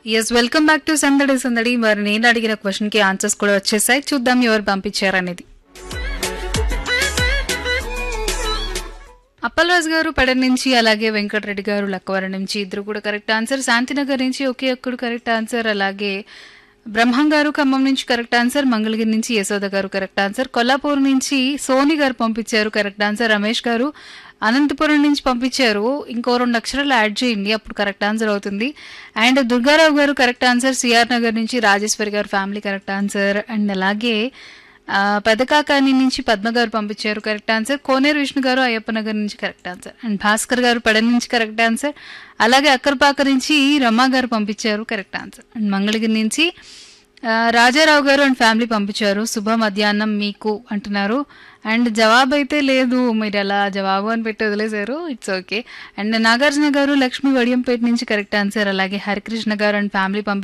yes welcome back to సందడి సందడి మరి నేను అడిగిన క్వశ్చన్ కి ఆన్సర్స్ కూడా వచ్చేసాయి చూద్దాం ఎవరు పంపించారనేది అప్పలరాజు గారు పెడ నుంచి అలాగే వెంకటరెడ్డి గారు లక్కవరం నుంచి ఇద్దరు కూడా కరెక్ట్ ఆన్సర్ శాంతినగర్ నుంచి ఒకే ఒక్కడు కరెక్ట్ ఆన్సర్ అలాగే బ్రహ్మం గారు ఖమ్మం నుంచి కరెక్ట్ ఆన్సర్ మంగళగిరి నుంచి యశోద గారు కరెక్ట్ ఆన్సర్ కొల్లాపూర్ నుంచి సోని గారు పంపించారు కరెక్ట్ ఆన్సర్ రమేష్ గారు అనంతపురం నుంచి పంపించారు ఇంకో రెండు అక్షరాలు యాడ్ చేయండి అప్పుడు కరెక్ట్ ఆన్సర్ అవుతుంది అండ్ దుర్గారావు గారు కరెక్ట్ ఆన్సర్ సిఆర్ నగర్ నుంచి రాజేశ్వరి గారు ఫ్యామిలీ కరెక్ట్ ఆన్సర్ అండ్ అలాగే ఆ, పెదకాకాని నుంచి పద్మ గారు పంపించారు కరెక్ట్ ఆన్సర్ కోనేరు విష్ణు గారు అయ్యప్ప నగర్ నుంచి కరెక్ట్ ఆన్సర్ అండ్ భాస్కర్ గారు పెడ నుంచి కరెక్ట్ ఆన్సర్ అలాగే అక్కరపాక నుంచి రమా గారు పంపించారు కరెక్ట్ ఆన్సర్ అండ్ మంగళగిరి నుంచి ఆ, రాజారావు గారు అండ్ ఫ్యామిలీ పంపించారు శుభ మధ్యాహ్నం మీకు అంటున్నారు అండ్ జవాబు అయితే లేదు మీరు అలా జవాబు అని పెట్టి వదిలేశారు ఇట్స్ ఓకే అండ్ నాగార్జున గారు లక్ష్మి వడియంపేట నుంచి కరెక్ట్ ఆన్సర్ అలాగే హరికృష్ణ గారు అండ్ ఫ్యామిలీ పంపి